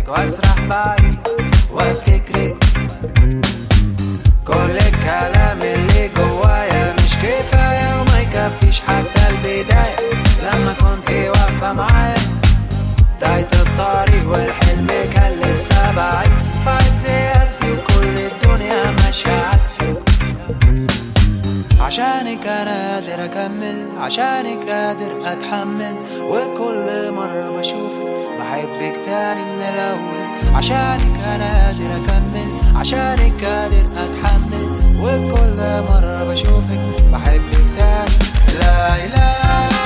واسرح بعيد وافتكرك كل الكلام اللي جوايا مش كفاية وما يكفيش حتى البداية لما كنت واقفة معايا بداية الطريق والحلم كان لسه بعيد فعز يأسي وكل الدنيا ماشية عكسي عشانك انا قادر اكمل عشانك قادر اتحمل وكل مرة بشوفك بحبك تاني من الاول عشانك انا قادر اكمل عشانك قادر اتحمل وكل مرة بشوفك بحبك تاني لا اله